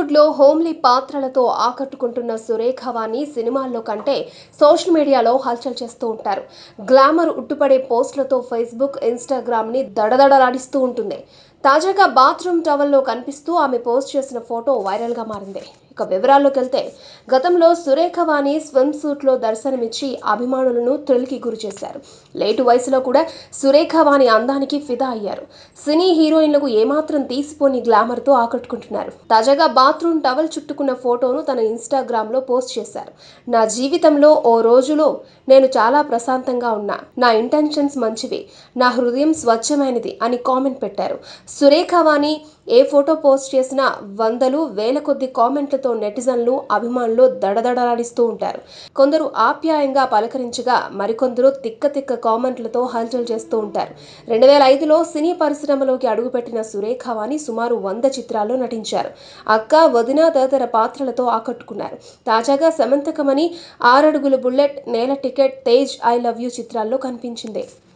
బాలీవుడ్లో హోమ్లీ పాత్రలతో ఆకట్టుకుంటున్న సురేఖవాణి సినిమాల్లో కంటే సోషల్ మీడియాలో హల్చల్ చేస్తూ ఉంటారు గ్లామర్ ఉట్టుపడే పోస్టులతో ఫేస్బుక్ ఇన్స్టాగ్రామ్ని దడదడలాడిస్తూ ఉంటుంది తాజాగా బాత్రూమ్ టవల్లో కనిపిస్తూ ఆమె పోస్ట్ చేసిన ఫోటో వైరల్గా మారింది ఇక వివరాల్లోకి వెళ్తే గతంలో సురేఖవాణి స్విమ్ సూట్లో దర్శనమిచ్చి అభిమానులను థ్రిల్కి గురి చేశారు లేటు వయసులో కూడా సురేఖవాణి అందానికి ఫిదా అయ్యారు సినీ హీరోయిన్లకు ఏమాత్రం తీసిపోని గ్లామర్తో ఆకట్టుకుంటున్నారు తాజాగా బాత్రూమ్ టవల్ చుట్టుకున్న ఫోటోను తన ఇన్స్టాగ్రామ్లో పోస్ట్ చేశారు నా జీవితంలో ఓ రోజులో నేను చాలా ప్రశాంతంగా ఉన్నా నా ఇంటెన్షన్స్ మంచివి నా హృదయం స్వచ్ఛమైనది అని కామెంట్ పెట్టారు సురేఖవాణి ఏ ఫోటో పోస్ట్ చేసినా వందలు వేల కొద్ది కామెంట్లతో నెటిజన్లు అభిమానులు దడదడలాడిస్తూ ఉంటారు కొందరు ఆప్యాయంగా పలకరించగా మరికొందరు తిక్క తిక్క కామెంట్లతో హల్చల్ చేస్తూ ఉంటారు రెండు వేల ఐదులో సినీ పరిశ్రమలోకి అడుగుపెట్టిన సురేఖవాణి సుమారు వంద చిత్రాల్లో నటించారు అక్క వదిన తదితర పాత్రలతో ఆకట్టుకున్నారు తాజాగా సమంతకమని Aaradugula bullet Nela ticket Tej I love you చిత్రాల్లో కనిపించింది